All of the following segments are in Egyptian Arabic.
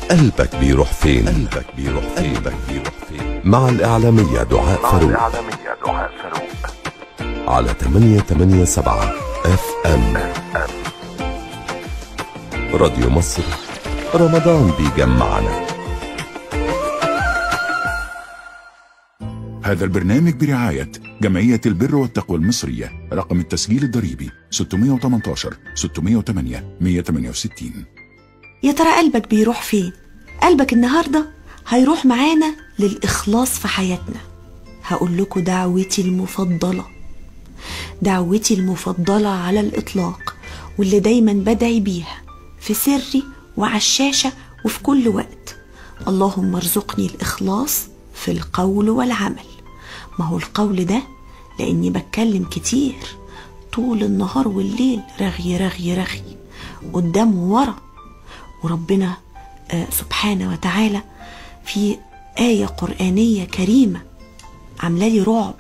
قلبك بيروح فين قلبك بيروح فين قلبك بيروح فين مع الإعلامية دعاء فاروق الإعلامية دعاء فاروق على 887 اف ام راديو مصر رمضان بيجمعنا هذا البرنامج برعاية جمعية البر والتقوى المصرية رقم التسجيل الضريبي 618 608 168 يا ترى قلبك بيروح فين قلبك النهاردة هيروح معانا للإخلاص في حياتنا هقول لكم دعوتي المفضلة دعوتي المفضلة على الإطلاق واللي دايما بدعي بيها في سري وعلى الشاشة وفي كل وقت اللهم ارزقني الإخلاص في القول والعمل ما هو القول ده لأني بتكلم كتير طول النهار والليل رغي رغي رغي قدام وورا وربنا آه، سبحانه وتعالى في آية قرآنية كريمة عاملة لي رعب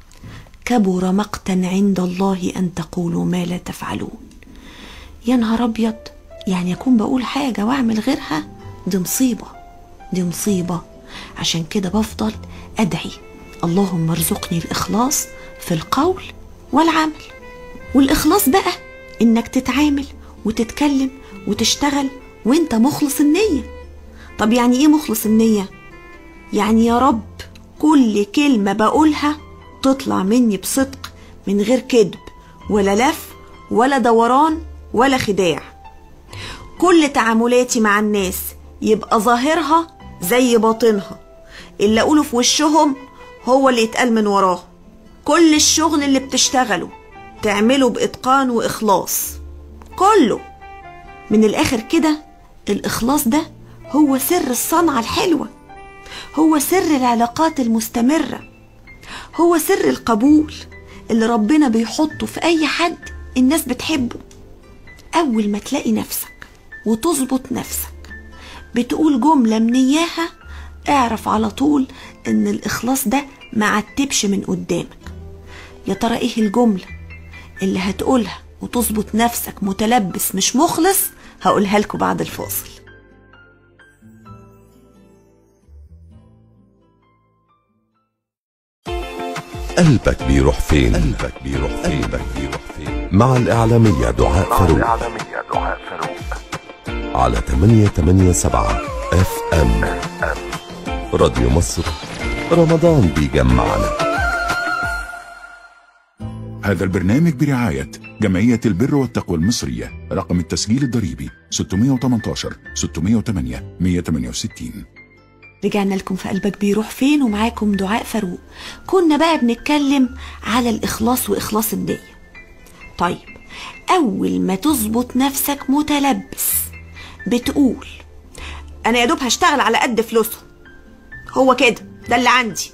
كبر مقتا عند الله أن تقولوا ما لا تفعلون يا نهار أبيض يعني أكون بقول حاجة وأعمل غيرها دي مصيبة دي مصيبة عشان كده بفضل أدعي اللهم ارزقني الإخلاص في القول والعمل والإخلاص بقى إنك تتعامل وتتكلم وتشتغل وإنت مخلص النية طب يعني إيه مخلص النية؟ يعني يا رب كل كلمة بقولها تطلع مني بصدق من غير كذب ولا لف ولا دوران ولا خداع كل تعاملاتي مع الناس يبقى ظاهرها زي باطنها اللي اقوله في وشهم هو اللي يتقال من وراهم كل الشغل اللي بتشتغله تعمله بإتقان وإخلاص كله من الآخر كده الإخلاص ده هو سر الصنعة الحلوة هو سر العلاقات المستمرة هو سر القبول اللي ربنا بيحطه في أي حد الناس بتحبه أول ما تلاقي نفسك وتظبط نفسك بتقول جملة من إياها اعرف على طول إن الإخلاص ده معتبش من قدامك يا ترى إيه الجملة اللي هتقولها وتظبط نفسك متلبس مش مخلص هقولها لكم بعد الفاصل قلبك بيروح فين قلبك بيروح فين قلبك بيروح فين مع الإعلامية دعاء مع فاروق الإعلامية دعاء فاروق على 887 اف ام راديو مصر رمضان بيجمعنا هذا البرنامج برعاية جمعية البر والتقوى المصرية رقم التسجيل الضريبي 618 608 168 رجعنا لكم في قلبك بيروح فين ومعاكم دعاء فاروق كنا بقى بنتكلم على الإخلاص وإخلاص النية طيب أول ما تظبط نفسك متلبس بتقول أنا يا دوب هشتغل على قد فلوسهم هو كده ده اللي عندي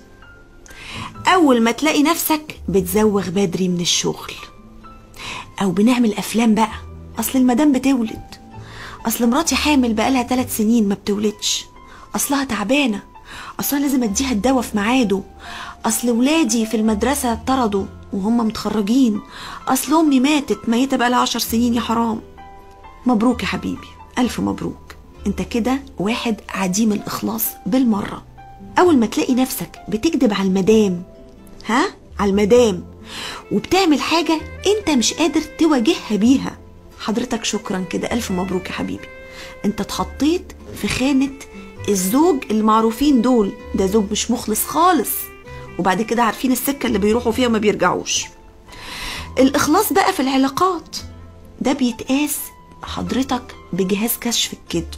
أول ما تلاقي نفسك بتزوغ بدري من الشغل أو بنعمل أفلام بقى أصل المدام بتولد أصل مراتي حامل بقالها ثلاث سنين ما بتولدش أصلها تعبانة أصلا لازم أديها الدواء في ميعاده أصل ولادي في المدرسة اتطردوا وهم متخرجين أصل أمي ماتت ميتة بقالها عشر سنين يا حرام مبروك يا حبيبي ألف مبروك أنت كده واحد عديم الإخلاص بالمرة أول ما تلاقي نفسك بتكذب على المدام ها على المدام وبتعمل حاجة أنت مش قادر تواجهها بيها حضرتك شكرا كده ألف مبروك يا حبيبي أنت اتحطيت في خانة الزوج المعروفين دول ده زوج مش مخلص خالص وبعد كده عارفين السكة اللي بيروحوا فيها وما بيرجعوش الإخلاص بقى في العلاقات ده بيتقاس حضرتك بجهاز كشف الكذب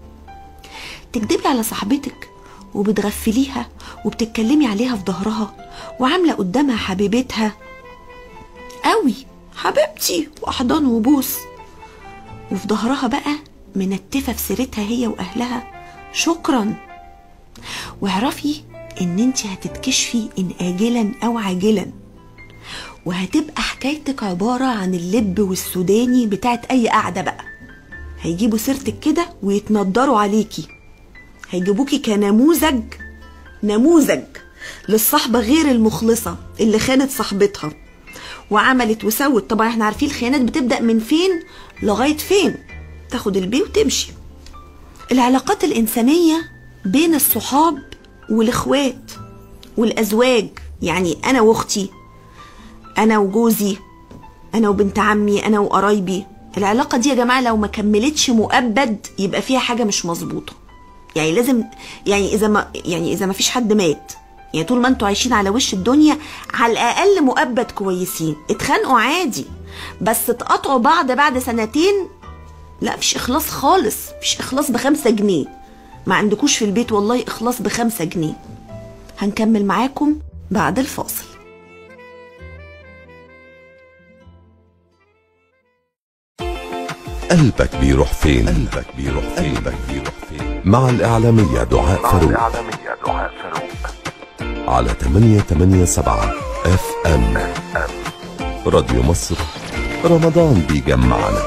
تكدبي على صاحبتك وبتغفليها وبتتكلمي عليها في ظهرها وعاملة قدامها حبيبتها قوي حبيبتي وأحضان وبوس وفي ظهرها بقى منتفة في سيرتها هي وأهلها شكرا واعرفي ان انت هتتكشفي ان آجلا أو عاجلا وهتبقى حكايتك عبارة عن اللب والسوداني بتاعت أي قعدة بقى هيجيبوا سيرتك كده ويتندروا عليكي هيجيبوكي كنموذج نموذج للصحبة غير المخلصة اللي خانت صاحبتها وعملت وسوت طبعا احنا عارفين الخيانات بتبدأ من فين لغاية فين تاخد البي وتمشي العلاقات الإنسانية بين الصحاب والإخوات والأزواج يعني أنا وأختي أنا وجوزي أنا وبنت عمي أنا وقرايبي العلاقة دي يا جماعة لو ما كملتش مؤبد يبقى فيها حاجة مش مظبوطة يعني لازم يعني إذا ما يعني إذا ما فيش حد مات يعني طول ما انتوا عايشين على وش الدنيا على الأقل مؤبد كويسين اتخانقوا عادي بس تقطعوا بعض بعد سنتين لا مفيش إخلاص خالص مفيش إخلاص بخمسة جنيه ما عندكوش في البيت والله إخلاص بخمسة جنيه هنكمل معاكم بعد الفاصل قلبك بيروح فين قلبك بيروح فين قلبك بيروح فين مع الإعلامية دعاء مع فاروق الإعلامية دعاء فاروق على 887 اف ام راديو مصر رمضان بيجمعنا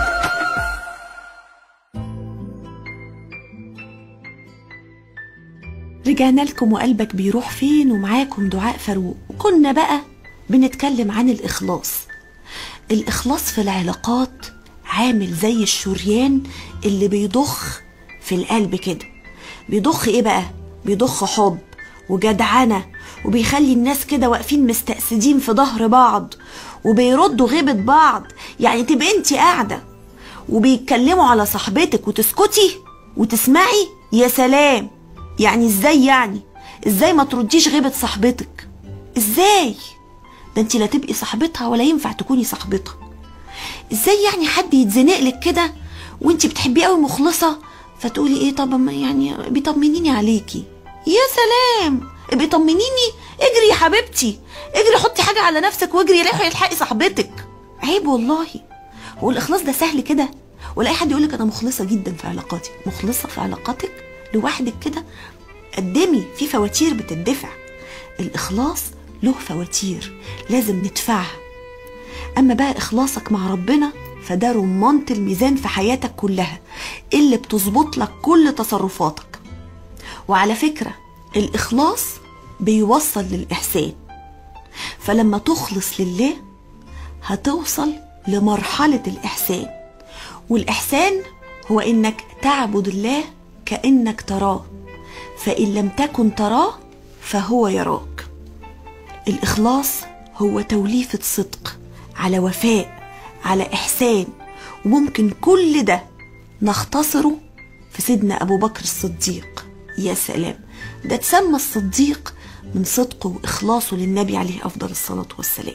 رجعنا لكم وقلبك بيروح فين ومعاكم دعاء فاروق وكنا بقى بنتكلم عن الإخلاص الإخلاص في العلاقات عامل زي الشريان اللي بيضخ في القلب كده بيضخ ايه بقى بيضخ حب وجدعنة وبيخلي الناس كده واقفين مستأسدين في ظهر بعض وبيردوا غيبة بعض يعني تبقى انت قاعدة وبيتكلموا على صاحبتك وتسكتي وتسمعي يا سلام يعني ازاي يعني ازاي ما ترديش غيبة صاحبتك ازاي ده انت لا تبقي صاحبتها ولا ينفع تكوني صاحبتها ازاي يعني حد يتزنق لك كده وانت بتحبيه قوي مخلصه فتقولي ايه طب ما يعني بيطمنيني عليكي يا سلام ابقي طمنيني اجري يا حبيبتي اجري حطي حاجه على نفسك واجري روحي الحقي صاحبتك عيب والله هو الاخلاص ده سهل كده ولا اي حد يقولك انا مخلصه جدا في علاقاتي مخلصه في علاقاتك لوحدك كده قدمي في فواتير بتدفع الاخلاص له فواتير لازم ندفعها اما بقى اخلاصك مع ربنا فده رمانة الميزان في حياتك كلها اللي بتظبط لك كل تصرفاتك وعلى فكرة الإخلاص بيوصل للإحسان فلما تخلص لله هتوصل لمرحلة الإحسان والإحسان هو إنك تعبد الله كأنك تراه فإن لم تكن تراه فهو يراك الإخلاص هو توليفة صدق على وفاء على إحسان وممكن كل ده نختصره في سيدنا أبو بكر الصديق يا سلام ده اتسمى الصديق من صدقه وإخلاصه للنبي عليه أفضل الصلاة والسلام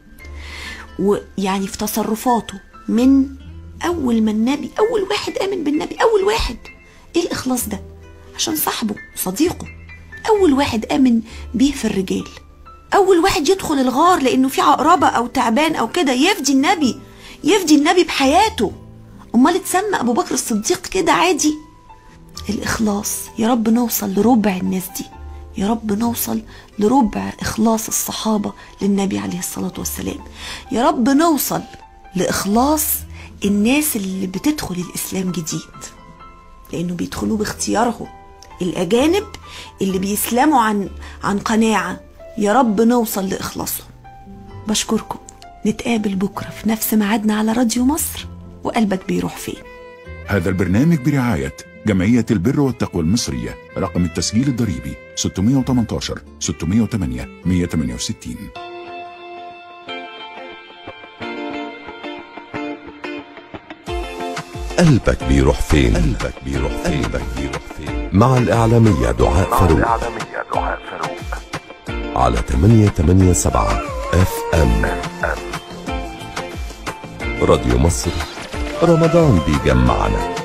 ويعني في تصرفاته من أول ما النبي أول واحد آمن بالنبي أول واحد إيه الإخلاص ده عشان صاحبه صديقه أول واحد آمن بيه في الرجال أول واحد يدخل الغار لأنه في عقربة أو تعبان أو كده يفدي النبي يفدي النبي بحياته أمال اتسمى أبو بكر الصديق كده عادي الإخلاص يا رب نوصل لربع الناس دي يا رب نوصل لربع إخلاص الصحابة للنبي عليه الصلاة والسلام يا رب نوصل لإخلاص الناس اللي بتدخل الإسلام جديد لأنه بيدخلوا باختيارهم الأجانب اللي بيسلموا عن عن قناعة يا رب نوصل لإخلاصهم بشكركم نتقابل بكرة في نفس ميعادنا على راديو مصر وقلبك بيروح فين هذا البرنامج برعاية جمعية البر والتقوى المصرية رقم التسجيل الضريبي 618 608 168 قلبك بيروح فين قلبك بيروح فين قلبك بيروح فين مع الإعلامية دعاء مع فاروق الإعلامية دعاء فاروق على 887 اف ام راديو مصر رمضان بيجمعنا